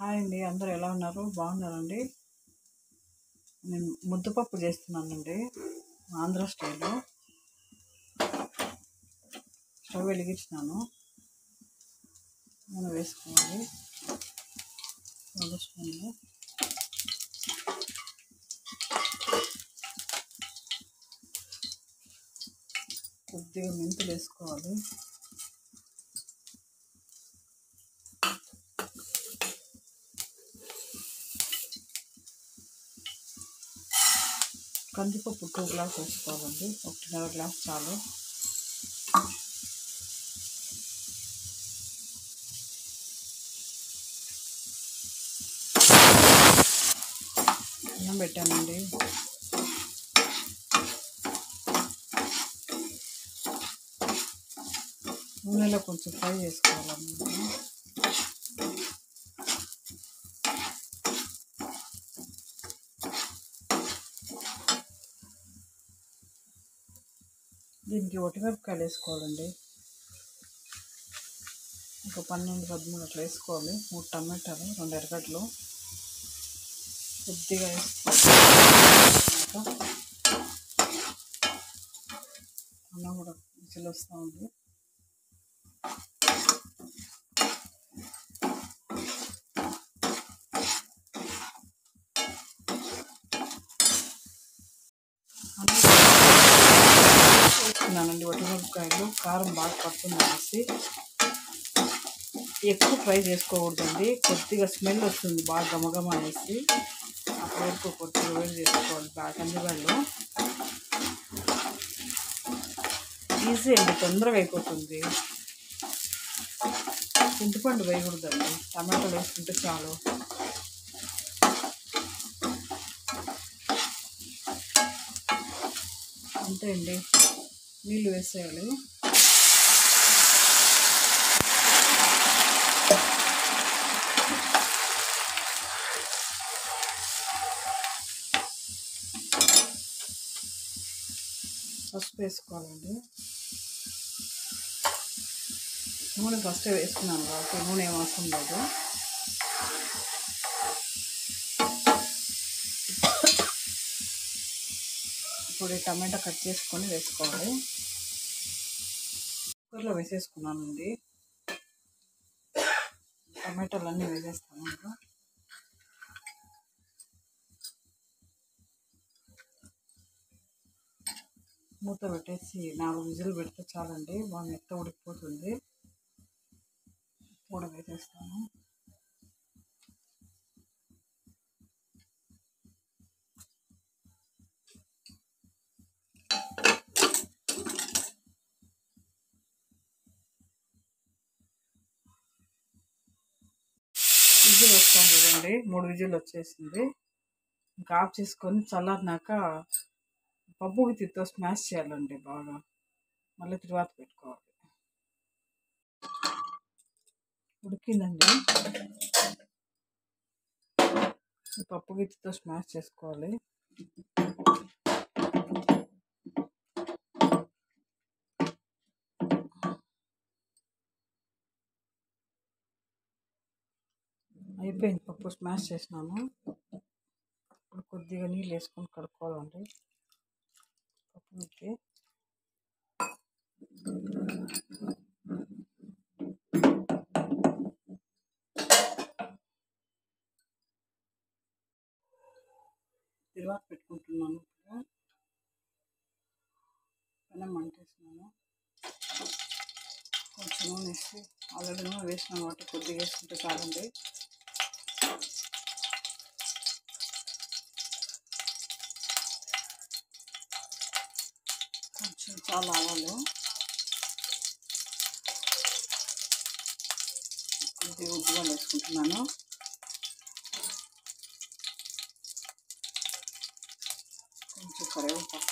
hi అండి అందరూ ఎలా ఉన్నారు బాగున్నారండి నేను ముద్దపప్పు చేస్తున్నానండి ఆంధ్ర స్టైల్లో స్టవ్ వెలిగించినాను నూనె వేసుకోవాలి రెండు స్పూన్లు కొద్దిగా మెంతులు వేసుకోవాలి కందిపప్పు టూ గ్లాస్ వేసుకోవాలండి ఒకటిన్నర గ్లాస్ చాలు అన్నం పెట్టానండి నూనెలో కొంచెం ఫ్రై చేసుకోవాలన్నమాట దీనికి ఒటిమిరపకాయలు వేసుకోవాలండి ఒక పన్నెండు పదమూడు అట్లా వేసుకోవాలి మూడు టమాటాలు రెండు ఎరగడ్డలు కొద్దిగా వేసుకోవాలి అన్నం కూడా విజిల్ వస్తూ ఉంది వేసుకున్నానండి వటిమిరపకాయలు కారం బాగా పడుతుంది అనేసి ఎక్కువ ఫ్రై చేసుకోకూడదండి కొద్దిగా స్మెల్ వస్తుంది బాగా గమగమ అనేసి అప్పటి వరకు కొద్దిగా వేడి చేసుకోవాలి బాగా కందివాళ్ళు ఈజీ అండి తొందరగా అయిపోతుంది చింతపండు వేయకూడదండి టమాటాలు వేసుకుంటే చాలు అంతే అండి నీళ్ళు వేసేయాలి పసుపు వేసుకోవాలండి నూనె ఫస్ట్ వేసుకున్నాను కాబట్టి నూనె ఏం అవసరం లేదు ఇప్పుడు ఈ టమాటా కట్ చేసుకొని వేసుకోవాలి కుక్కర్లో వేసేసుకున్నానండి టమాటాలు అన్నీ వేసేస్తాను ఇంకా మూత పెట్టేసి నాలుగు విజులు పెడితే చాలండి బాగా మెత్త ఉడికిపోతుంది కూడా వేసేస్తాను విజిల్ వస్తాం చూడండి మూడు విజిల్ వచ్చేసింది ఇంకా ఆఫ్ చేసుకొని చల్లారినాక పప్పు గుత్తితో స్మాష్ చేయాలండి బాగా మళ్ళీ తర్వాత పెట్టుకోవాలి ఉడికిందండి పప్పు గిత్తితో స్మాష్ చేసుకోవాలి అయిపోయింది పప్పు స్మాష్ చేసినాను ఇప్పుడు కొద్దిగా నీళ్ళు వేసుకొని కడుక్కోవాలండి పప్పు మిక్కి తిరువాత పెట్టుకుంటున్నాను ఇప్పుడు పెనం మంటేసినాను కొంచెం నూనె వేసి ఆల్రెడీ నూనె వేసినాను కాబట్టి కొద్దిగా వేసుకుంటే చాలండి కొంచెం చాలా ఆవాలు కొద్దిగా ఉద్దుగా వేసుకుంటున్నాను కొంచెం కరివేపాకు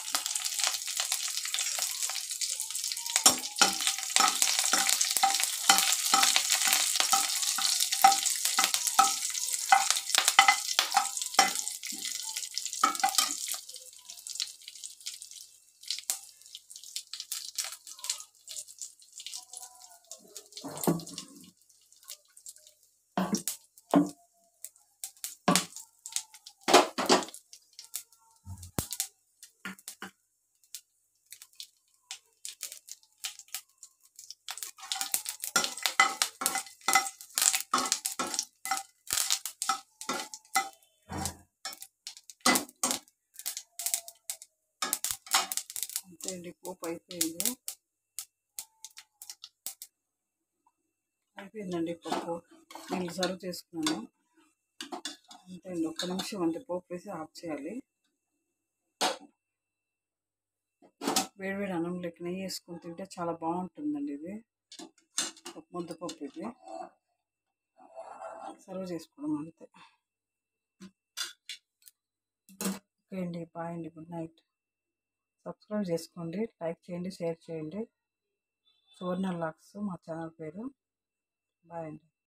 అండి పోపు అయిపోయింది అయిపోయిందండి పప్పు నేను సర్వ్ చేసుకున్నాను అంతే అండి ఒక్క నిమిషం అంతే పోపు వేసి ఆఫ్ చేయాలి వేడివేడి అన్నంలోకి నెయ్యి వేసుకొని తింటే చాలా బాగుంటుందండి ఇది ముద్దపప్పు ఇది సర్వ్ చేసుకోవడం అంతే ఓకే అండి బాయ్ అండి గుడ్ నైట్ సబ్స్క్రైబ్ చేసుకోండి లైక్ చేయండి షేర్ చేయండి సువర్ణ లాక్స్ మా ఛానల్ పేరు బాయ్ అండి